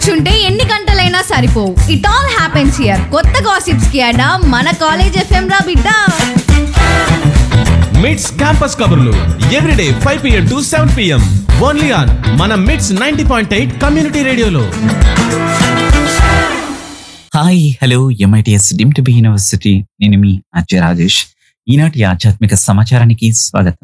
కూర్చుంటే ఎన్ని గంటలైనా సరిపోవు ఇట్ ఆల్ హ్యాపెన్స్ హియర్ కొత్త గాసిప్స్ కి అడా మన కాలేజ్ ఎఫ్ఎం రా బిడ్డ మిట్స్ క్యాంపస్ కబుర్లు everyday five PM to seven PM only on మన MITS ninety point eight community రేడియోలో hi hello MITS deemed to be university నేను మీ అజయ్ రాజేష్ ఈనాటి ఆధ్యాత్మిక సమాచారానికి స్వాగతం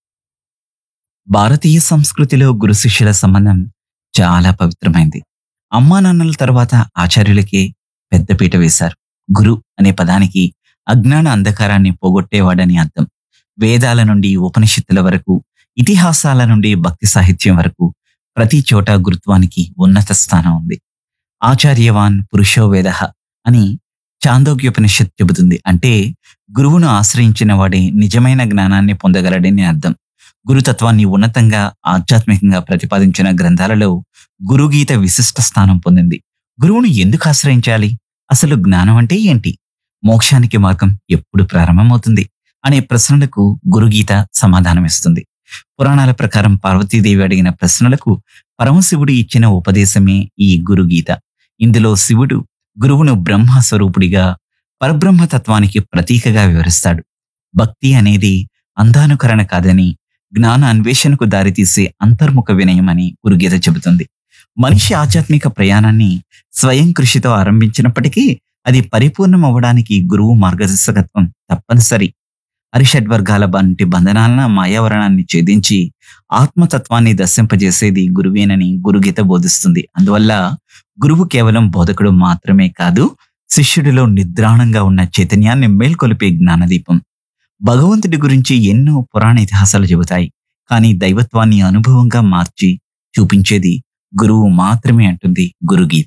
భారతీయ సంస్కృతిలో గురు శిష్యుల సంబంధం చాలా పవిత్రమైంది అమ్మా నాన్నల తర్వాత ఆచార్యులకే పెద్దపీట వేశారు గురు అనే పదానికి అజ్ఞాన అంధకారాన్ని పోగొట్టేవాడని అర్థం వేదాల నుండి ఉపనిషత్తుల వరకు ఇతిహాసాల నుండి భక్తి సాహిత్యం వరకు ప్రతి చోట గురుత్వానికి ఉన్నత స్థానం ఉంది ఆచార్యవాన్ పురుషో వేద అని చాందోగ్యోపనిషత్ చెబుతుంది అంటే గురువును ఆశ్రయించిన వాడే నిజమైన జ్ఞానాన్ని పొందగలడని అర్థం గురుతత్వాన్ని ఉన్నతంగా ఆధ్యాత్మికంగా ప్రతిపాదించిన గ్రంథాలలో గురుగీత విశిష్ట స్థానం పొందింది గురువును ఎందుకు ఆశ్రయించాలి అసలు జ్ఞానం అంటే ఏంటి మోక్షానికి మార్గం ఎప్పుడు ప్రారంభమవుతుంది అనే ప్రశ్నలకు గురుగీత సమాధానమిస్తుంది పురాణాల ప్రకారం పార్వతీదేవి అడిగిన ప్రశ్నలకు పరమశివుడు ఇచ్చిన ఉపదేశమే ఈ గురుగీత ఇందులో శివుడు గురువును బ్రహ్మ స్వరూపుడిగా పరబ్రహ్మ తత్వానికి ప్రతీకగా వివరిస్తాడు భక్తి అనేది అంధానుకరణ కాదని జ్ఞాన అన్వేషణకు దారితీసే అంతర్ముఖ వినయం అని గురుగీత చెబుతుంది మనిషి ఆధ్యాత్మిక ప్రయాణాన్ని స్వయం కృషితో ఆరంభించినప్పటికీ అది పరిపూర్ణం అవ్వడానికి గురువు మార్గదర్శకత్వం తప్పనిసరి అరిషడ్వర్గాల వంటి బంధనాలన మాయావరణాన్ని ఛేదించి ఆత్మతత్వాన్ని దర్శింపజేసేది గురువేనని గురుగీత బోధిస్తుంది అందువల్ల గురువు కేవలం బోధకుడు మాత్రమే కాదు శిష్యుడిలో నిద్రాణంగా ఉన్న చైతన్యాన్ని మేల్కొలిపే జ్ఞానదీపం భగవంతుడి గురించి ఎన్నో పురాణ ఇతిహాసాలు చెబుతాయి కానీ దైవత్వాన్ని అనుభవంగా మార్చి చూపించేది గురువు మాత్రమే అంటుంది గురుగీత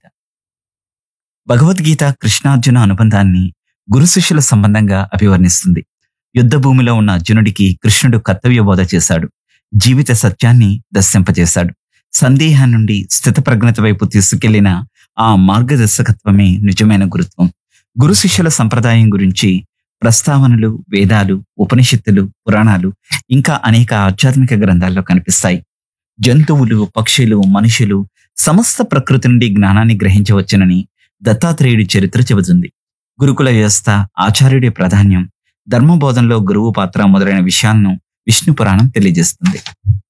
భగవద్గీత కృష్ణార్జున అనుబంధాన్ని గురు శిష్యుల సంబంధంగా అభివర్ణిస్తుంది యుద్ధ భూమిలో ఉన్న అర్జునుడికి కృష్ణుడు కర్తవ్య బోధ చేశాడు జీవిత సత్యాన్ని దర్శింపజేశాడు సందేహం నుండి స్థితప్రజ్ఞత వైపు తీసుకెళ్లిన ఆ మార్గదర్శకత్వమే నిజమైన గురుత్వం గురు శిష్యుల సంప్రదాయం గురించి ప్రస్తావనలు వేదాలు ఉపనిషత్తులు పురాణాలు ఇంకా అనేక ఆధ్యాత్మిక గ్రంథాల్లో కనిపిస్తాయి జంతువులు పక్షులు మనుషులు సమస్త ప్రకృతి నుండి జ్ఞానాన్ని గ్రహించవచ్చునని దత్తాత్రేయుడి చరిత్ర చెబుతుంది గురుకుల వ్యవస్థ ఆచార్యుడి ప్రాధాన్యం ధర్మబోధనలో గురువు పాత్ర మొదలైన విషయాలను విష్ణు పురాణం తెలియజేస్తుంది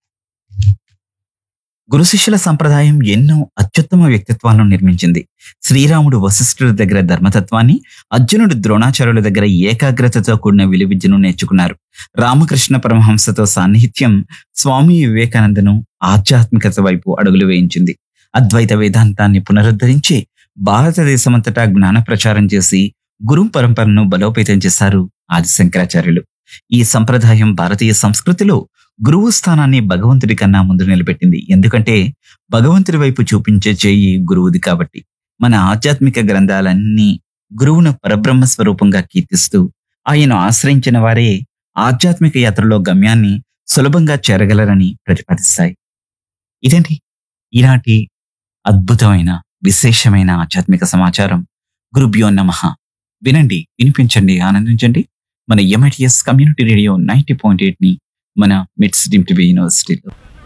గురు శిష్యుల సంప్రదాయం ఎన్నో అత్యుత్తమ వ్యక్తిత్వాలను నిర్మించింది శ్రీరాముడు వశిష్ఠుడి దగ్గర ధర్మతత్వాన్ని అర్జునుడు ద్రోణాచార్యుల దగ్గర ఏకాగ్రతతో కూడిన విలువిద్యను నేర్చుకున్నారు రామకృష్ణ పరమహంసతో సాన్నిహిత్యం స్వామి వివేకానందను ఆధ్యాత్మికత వైపు అడుగులు వేయించింది అద్వైత వేదాంతాన్ని పునరుద్ధరించి భారతదేశమంతటా జ్ఞాన ప్రచారం చేసి గురు పరంపరను బలోపేతం చేశారు ఆది శంకరాచార్యులు ఈ సంప్రదాయం భారతీయ సంస్కృతిలో గురువు స్థానాన్ని భగవంతుడి కన్నా ముందు నిలబెట్టింది ఎందుకంటే భగవంతుడి వైపు చూపించే చేయి గురువుది కాబట్టి మన ఆధ్యాత్మిక గ్రంథాలన్నీ గురువును పరబ్రహ్మ స్వరూపంగా కీర్తిస్తూ ఆయన ఆశ్రయించిన వారే ఆధ్యాత్మిక యాత్రలో గమ్యాన్ని సులభంగా చేరగలరని ప్రతిపాదిస్తాయి ఇదేంటి ఈనాటి అద్భుతమైన విశేషమైన ఆధ్యాత్మిక సమాచారం గురుభ్యో నమః వినండి వినిపించండి ఆనందించండి మన MITS community radio ninety point eight ని మన మిడ్స్ డిమ్ టీవీ యూనివర్సిటీలో